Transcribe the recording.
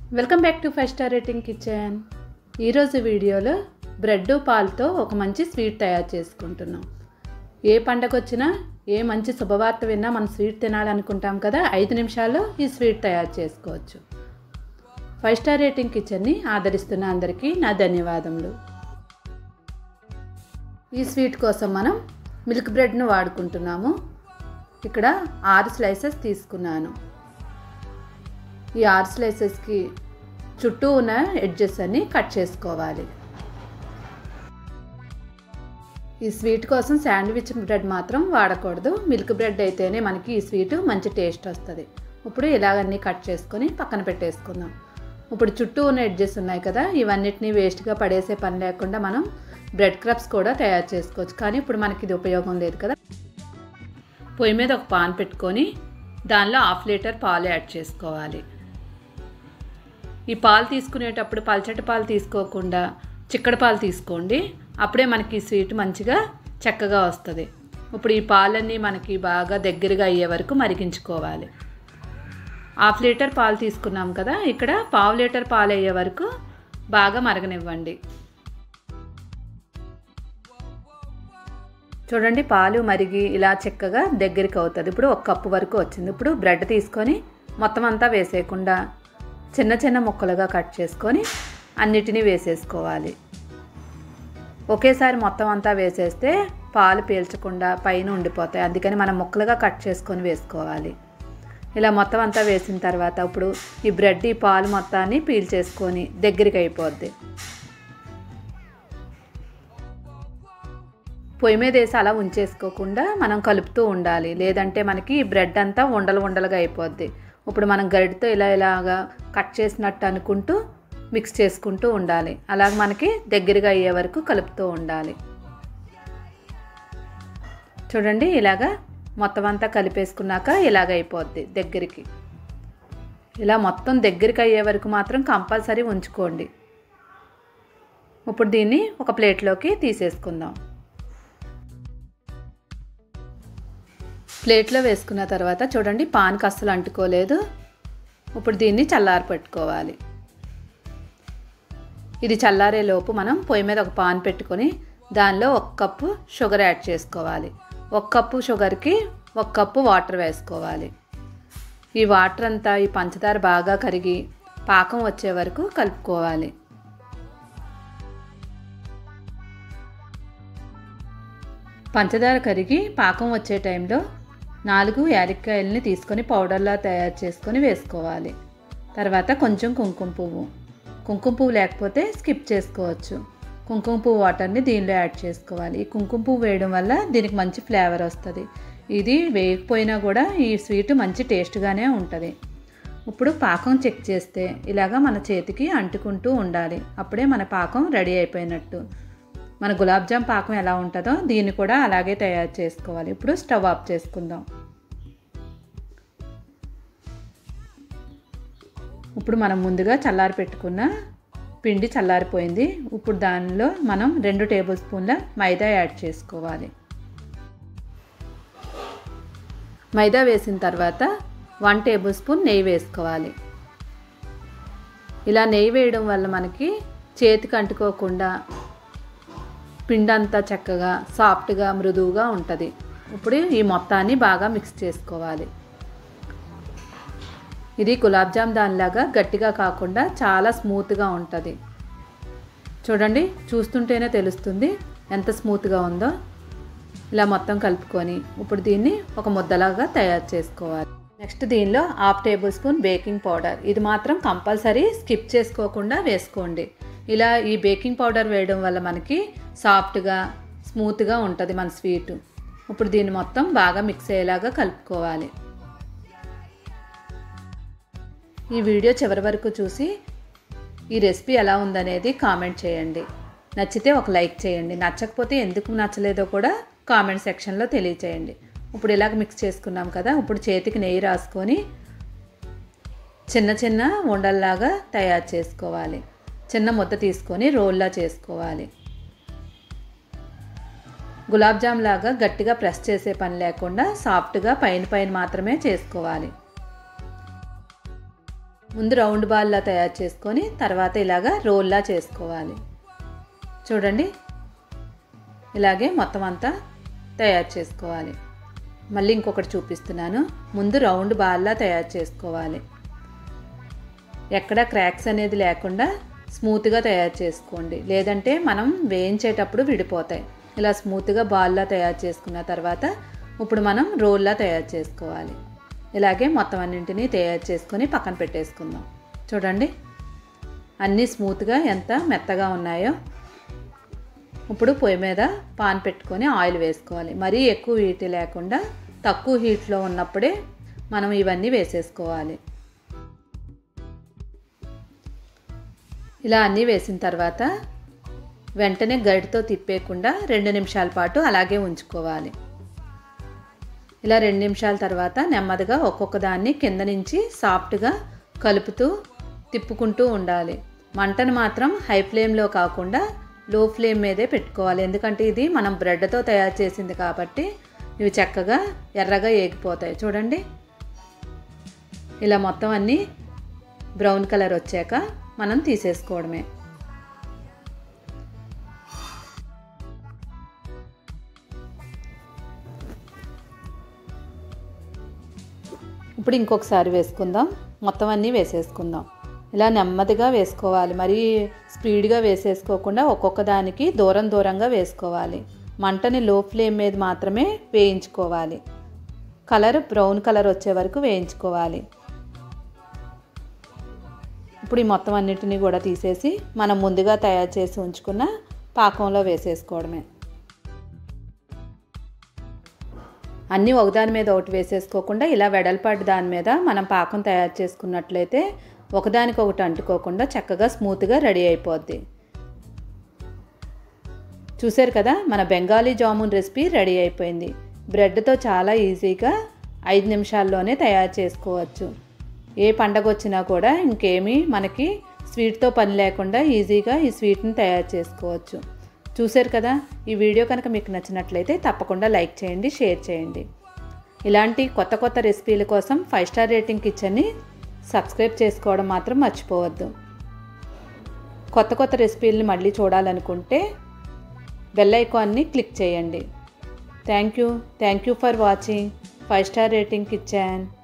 welcome back to five star rating kitchen ఈరోజు వీడియోలో bread పాలతో ఒక మంచి స్వీట్ తయారు చేసుకుంటున్నాం ఏ పండగ వచ్చినా ఏ మంచి శుభవార్త విన్నా మనం స్వీట్ తినాలనుకుంటాం కదా ఐదు నిమిషాల్లో ఈ స్వీట్ తయారు చేసుకోవచ్చు ఫైవ్ స్టార్ రేటింగ్ కిచెన్ని ఆదరిస్తున్న అందరికీ నా ధన్యవాదములు ఈ స్వీట్ కోసం మనం మిల్క్ బ్రెడ్ను వాడుకుంటున్నాము ఇక్కడ ఆరు స్లైసెస్ తీసుకున్నాను ఈ ఆరు స్లైసెస్కి చుట్టూ ఉన్న ఎడ్జెస్ అన్ని కట్ చేసుకోవాలి ఈ స్వీట్ కోసం శాండ్విచ్ బ్రెడ్ మాత్రం వాడకూడదు మిల్క్ బ్రెడ్ అయితేనే మనకి ఈ స్వీట్ మంచి టేస్ట్ వస్తుంది ఇప్పుడు ఇలాగన్నీ కట్ చేసుకొని పక్కన పెట్టేసుకుందాం ఇప్పుడు చుట్టూ ఉన్న ఎడ్జెస్ ఉన్నాయి కదా ఇవన్నిటిని వేస్ట్గా పడేసే పని లేకుండా మనం బ్రెడ్ క్రబ్స్ కూడా తయారు చేసుకోవచ్చు కానీ ఇప్పుడు మనకి ఇది ఉపయోగం లేదు కదా పొయ్యి మీద ఒక పాన్ పెట్టుకొని దానిలో హాఫ్ లీటర్ పాలు యాడ్ చేసుకోవాలి ఈ పాలు తీసుకునేటప్పుడు పల్చటి పాలు తీసుకోకుండా చిక్కడి పాలు తీసుకోండి అప్పుడే మనకి ఈ స్వీట్ మంచిగా చక్కగా వస్తుంది ఇప్పుడు ఈ పాలన్నీ మనకి బాగా దగ్గరగా అయ్యే వరకు మరిగించుకోవాలి హాఫ్ లీటర్ పాలు తీసుకున్నాం కదా ఇక్కడ పావు లీటర్ పాలు అయ్యే వరకు బాగా మరగనివ్వండి చూడండి పాలు మరిగి ఇలా చక్కగా దగ్గరికి అవుతుంది ఇప్పుడు ఒక కప్పు వరకు వచ్చింది ఇప్పుడు బ్రెడ్ తీసుకొని మొత్తం అంతా వేసేయకుండా చిన్న చిన్న ముక్కలుగా కట్ చేసుకొని అన్నిటినీ వేసేసుకోవాలి ఒకేసారి మొత్తం అంతా వేసేస్తే పాలు పీల్చకుండా పైన ఉండిపోతాయి అందుకని మనం ముక్కలుగా కట్ చేసుకొని వేసుకోవాలి ఇలా మొత్తం అంతా వేసిన తర్వాత ఇప్పుడు ఈ బ్రెడ్ ఈ పాలు మొత్తాన్ని పీల్చేసుకొని దగ్గరికి అయిపోద్ది పొయ్యి మీద వేసి అలా ఉంచేసుకోకుండా మనం కలుపుతూ ఉండాలి లేదంటే మనకి ఈ బ్రెడ్ అంతా ఉండలు ఉండలుగా అయిపోద్ది ఇప్పుడు మనం గరిటతో ఇలా ఇలాగా కట్ చేసినట్టు అనుకుంటూ మిక్స్ చేసుకుంటూ ఉండాలి అలాగ మనకి దగ్గరగా అయ్యే వరకు కలుపుతూ ఉండాలి చూడండి ఇలాగా మొత్తం అంతా కలిపేసుకున్నాక ఇలాగ అయిపోద్ది దగ్గరికి ఇలా మొత్తం దగ్గరికి అయ్యే వరకు మాత్రం కంపల్సరీ ఉంచుకోండి ఇప్పుడు దీన్ని ఒక ప్లేట్లోకి తీసేసుకుందాం ప్లేట్లో వేసుకున్న తర్వాత చూడండి పాన్కి అస్సలు అంటుకోలేదు ఇప్పుడు దీన్ని చల్లారి పెట్టుకోవాలి ఇది చల్లారే లోపు మనం పొయ్యి మీద ఒక పాన్ పెట్టుకొని దానిలో ఒక కప్పు షుగర్ యాడ్ చేసుకోవాలి ఒక కప్పు షుగర్కి ఒక కప్పు వాటర్ వేసుకోవాలి ఈ వాటర్ అంతా ఈ పంచదార బాగా కరిగి పాకం వచ్చే వరకు కలుపుకోవాలి పంచదార కరిగి పాకం వచ్చే టైంలో నాలుగు యాలక్కాయలని తీసుకొని పౌడర్లా తయారు చేసుకొని వేసుకోవాలి తర్వాత కొంచెం కుంకుమ పువ్వు కుంకుమ పువ్వు లేకపోతే స్కిప్ చేసుకోవచ్చు కుంకుమ పువ్వు వాటర్ని దీనిలో యాడ్ చేసుకోవాలి ఈ కుంకుమ పువ్వు వేయడం వల్ల దీనికి మంచి ఫ్లేవర్ వస్తుంది ఇది వేయకపోయినా కూడా ఈ స్వీట్ మంచి టేస్ట్గానే ఉంటుంది ఇప్పుడు పాకం చెక్ చేస్తే ఇలాగ మన చేతికి అంటుకుంటూ ఉండాలి అప్పుడే మన పాకం రెడీ అయిపోయినట్టు మన గులాబ్ జామ్ పాకం ఎలా ఉంటుందో దీన్ని కూడా అలాగే తయారు చేసుకోవాలి ఇప్పుడు స్టవ్ ఆఫ్ చేసుకుందాం ఇప్పుడు మనం ముందుగా చల్లారి పెట్టుకున్న పిండి చల్లారిపోయింది ఇప్పుడు దానిలో మనం రెండు టేబుల్ స్పూన్ల మైదా యాడ్ చేసుకోవాలి మైదా వేసిన తర్వాత వన్ టేబుల్ స్పూన్ నెయ్యి వేసుకోవాలి ఇలా నెయ్యి వేయడం వల్ల మనకి చేతికి అంటుకోకుండా పిండి అంతా చక్కగా సాఫ్ట్గా మృదువుగా ఉంటుంది ఇప్పుడు ఈ మొత్తాన్ని బాగా మిక్స్ చేసుకోవాలి ఇది గులాబ్ జామ్ దానిలాగా గట్టిగా కాకుండా చాలా స్మూత్గా ఉంటుంది చూడండి చూస్తుంటేనే తెలుస్తుంది ఎంత స్మూత్గా ఉందో ఇలా మొత్తం కలుపుకొని ఇప్పుడు దీన్ని ఒక ముద్దలాగా తయారు చేసుకోవాలి నెక్స్ట్ దీనిలో half tablespoon baking powder ఇది మాత్రం కంపల్సరీ స్కిప్ చేసుకోకుండా వేసుకోండి ఇలా ఈ బేకింగ్ పౌడర్ వేయడం వల్ల మనకి సాఫ్ట్గా స్మూత్గా ఉంటుంది మన స్వీటు ఇప్పుడు దీన్ని మొత్తం బాగా మిక్స్ అయ్యేలాగా కలుపుకోవాలి ఈ వీడియో చివరి వరకు చూసి ఈ రెసిపీ ఎలా ఉందనేది కామెంట్ చేయండి నచ్చితే ఒక లైక్ చేయండి నచ్చకపోతే ఎందుకు నచ్చలేదో కూడా కామెంట్ సెక్షన్లో తెలియచేయండి ఇప్పుడు ఇలాగ మిక్స్ చేసుకున్నాం కదా ఇప్పుడు చేతికి నెయ్యి రాసుకొని చిన్న చిన్న ఉండల్లాగా తయారు చేసుకోవాలి చిన్న ముద్ద తీసుకొని రోల్లా చేసుకోవాలి గులాబ్ జామ్ లాగా గట్టిగా ప్రెస్ చేసే పని లేకుండా సాఫ్ట్గా పైన పైన మాత్రమే చేసుకోవాలి ముందు రౌండ్ బాల్లా తయారు చేసుకొని తర్వాత ఇలాగా రోల్లా చేసుకోవాలి చూడండి ఇలాగే మొత్తం అంతా తయారు చేసుకోవాలి మళ్ళీ ఇంకొకటి చూపిస్తున్నాను ముందు రౌండ్ బాల్లా తయారు చేసుకోవాలి ఎక్కడ క్రాక్స్ అనేది లేకుండా స్మూత్గా తయారు చేసుకోండి లేదంటే మనం వేయించేటప్పుడు విడిపోతాయి ఇలా స్మూత్గా బాల్లా తయారు చేసుకున్న తర్వాత ఇప్పుడు మనం రోల్లా తయారు చేసుకోవాలి ఇలాగే మొత్తం అన్నింటినీ తయారు చేసుకొని పక్కన పెట్టేసుకుందాం చూడండి అన్నీ స్మూత్గా ఎంత మెత్తగా ఉన్నాయో ఇప్పుడు పొయ్యి మీద పాన్ పెట్టుకొని ఆయిల్ వేసుకోవాలి మరీ ఎక్కువ హీట్ లేకుండా తక్కువ హీట్లో ఉన్నప్పుడే మనం ఇవన్నీ వేసేసుకోవాలి ఇలా అన్నీ వేసిన తర్వాత వెంటనే గరిటతో తిప్పేయకుండా రెండు నిమిషాల పాటు అలాగే ఉంచుకోవాలి ఇలా రెండు నిమిషాల తర్వాత నెమ్మదిగా ఒక్కొక్క దాన్ని కింద నుంచి సాఫ్ట్గా కలుపుతూ తిప్పుకుంటూ ఉండాలి మంటను మాత్రం హై ఫ్లేమ్లో కాకుండా లో ఫ్లేమ్ మీదే పెట్టుకోవాలి ఎందుకంటే ఇది మనం బ్రెడ్తో తయారు చేసింది కాబట్టి ఇవి చక్కగా ఎర్రగా ఏగిపోతాయి చూడండి ఇలా మొత్తం అన్నీ బ్రౌన్ కలర్ వచ్చాక మనం తీసేసుకోవడమే ఇప్పుడు ఇంకొకసారి వేసుకుందాం మొత్తం అన్నీ వేసేసుకుందాం ఇలా నెమ్మదిగా వేసుకోవాలి మరీ స్పీడ్గా వేసేసుకోకుండా ఒక్కొక్క దానికి దూరం దూరంగా వేసుకోవాలి మంటని లో ఫ్లేమ్ మీద మాత్రమే వేయించుకోవాలి కలర్ బ్రౌన్ కలర్ వచ్చే వరకు వేయించుకోవాలి ఇప్పుడు ఈ మొత్తం అన్నిటినీ కూడా తీసేసి మనం ముందుగా తయారు చేసి ఉంచుకున్న పాకంలో వేసేసుకోవడమే అన్నీ ఒకదాని మీద ఒకటి వేసేసుకోకుండా ఇలా వెడల్పాటి దాని మీద మనం పాకం తయారు చేసుకున్నట్లయితే ఒకదానికి ఒకటి అంటుకోకుండా చక్కగా స్మూత్గా రెడీ అయిపోద్ది చూశారు కదా మన బెంగాలీ జామున్ రెసిపీ రెడీ అయిపోయింది బ్రెడ్తో చాలా ఈజీగా ఐదు నిమిషాల్లోనే తయారు చేసుకోవచ్చు ఏ పండగ వచ్చినా కూడా ఇంకేమీ మనకి స్వీట్తో పని లేకుండా ఈజీగా ఈ స్వీట్ని తయారు చేసుకోవచ్చు చూశారు కదా ఈ వీడియో కనుక మీకు నచ్చినట్లయితే తప్పకుండా లైక్ చేయండి షేర్ చేయండి ఇలాంటి కొత్త కొత్త రెసిపీల కోసం ఫైవ్ స్టార్ రేటింగ్ కిచెన్ని సబ్స్క్రైబ్ చేసుకోవడం మాత్రం మర్చిపోవద్దు కొత్త కొత్త రెసిపీలని మళ్ళీ చూడాలనుకుంటే బెల్ ఐకాన్ని క్లిక్ చేయండి thank you thank you for watching five star rating kitchen